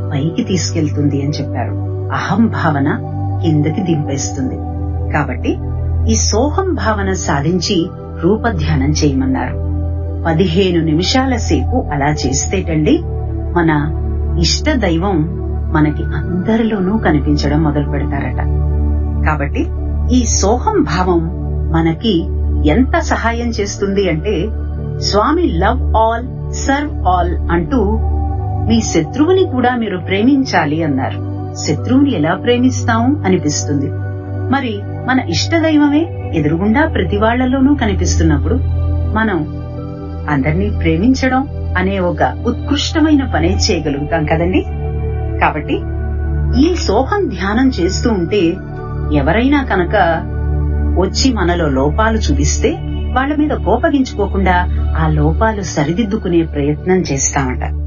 పైకి తీసుకెళ్తుంది అని చెప్పారు అహం భావన కిందకి దింపేస్తుంది కాబట్టి ఈ సోహం భావన సాధించి రూపధ్యానం చేయమన్నారు పదిహేను నిమిషాల సేపు అలా చేస్తేటండి మన ఇష్ట దైవం మనకి అందరిలోనూ కనిపించడం మొదలు పెడతారట కాబట్టి ఈ సోహం భావం మనకి ఎంత సహాయం చేస్తుంది అంటే Swami love all serve all అంటూ మీ శత్రువుని కూడా మీరు ప్రేమించాలి అన్నారు శత్రువుని ఎలా ప్రేమిస్తాం అనిపిస్తుంది మరి మన ఇష్టదైవమే ఎదురుగుండా ప్రతి వాళ్లలోనూ కనిపిస్తున్నప్పుడు మనం అందరినీ ప్రేమించడం అనే ఒక ఉత్కృష్టమైన పనే చేయగలుగుతాం కదండి కాబట్టి ఈ సోహం ధ్యానం చేస్తూ ఉంటే ఎవరైనా కనుక వచ్చి మనలో లోపాలు చూపిస్తే వాళ్ళ మీద కోపగించుకోకుండా ఆ లోపాలు సరిదిద్దుకునే ప్రయత్నం చేస్తామట